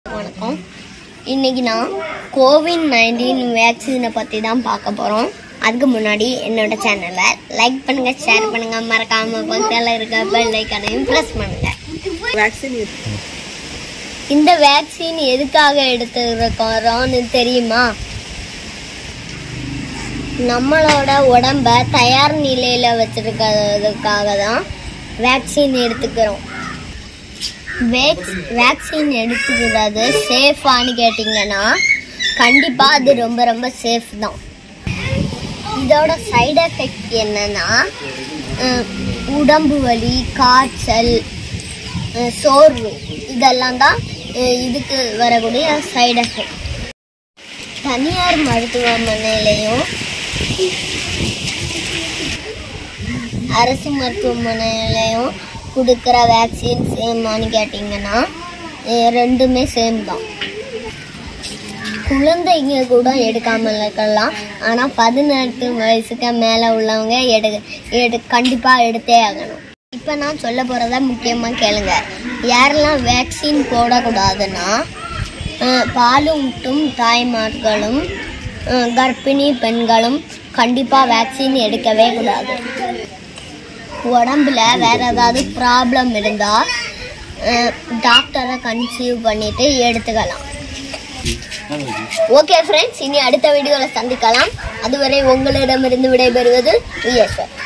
வணக்கம் இன்னைக்கு நான் கோவிட் நைன்டீன் வேக்சினை பற்றி தான் பார்க்க போகிறோம் அதுக்கு முன்னாடி என்னோட சேனலை லைக் பண்ணுங்க ஷேர் பண்ணுங்க மறக்காம பக்கத்தில் இருக்க பெல் ஐக்கானையும் ப்ரெஸ் பண்ணுங்க வேக்சின் இந்த வேக்சின் எதுக்காக எடுத்துருக்கோம்னு தெரியுமா நம்மளோட உடம்ப தயார் நிலையில் வச்சிருக்கிறதுக்காக தான் வேக்சின் எடுத்துக்கிறோம் வேக்ஸ் வேக்சின் எடுத்துக்கிறது சேஃபான்னு கேட்டிங்கன்னா கண்டிப்பாக அது ரொம்ப ரொம்ப சேஃப் தான் இதோட சைடு எஃபெக்ட் என்னன்னா அஹ், உடம்பு வலி காய்ச்சல் அஹ், சோர்வு இதெல்லாம் தான் அஹ், இதுக்கு வரக்கூடிய சைடு எஃபெக்ட் தனியார் மருத்துவமனையிலையும் அரசு மருத்துவமனையிலையும் கொடுக்குற வேக்சின் சேமான்னு கேட்டிங்கன்னா அஹ், ரெண்டுமே சேம் தான் குழந்தைங்க கூட எடுக்காமல் இருக்கலாம் ஆனால் பதினெட்டு வயசுக்கு மேலே உள்ளவங்க எடு எடு கண்டிப்பாக எடுத்தே ஆகணும் இப்போ நான் சொல்ல போகிறத முக்கியமாக கேளுங்க யாரெல்லாம் வேக்சின் போடக்கூடாதுன்னா அஹ், பாலூட்டும் தாய்மார்களும் அஹ், கர்ப்பிணி பெண்களும் கண்டிப்பாக வேக்சின் எடுக்கவே கூடாது உடம்புல வேற ஏதாவது ப்ராப்ளம் இருந்தால் டாக்டரை கன்சீவ் பண்ணிட்டு எடுத்துக்கலாம் ஓகே ஃப்ரெண்ட்ஸ் இனி அடுத்த வீடியோவில் சந்திக்கலாம் அதுவரை உங்களிடமிருந்து விடைபெறுவது ஈஸ்வர்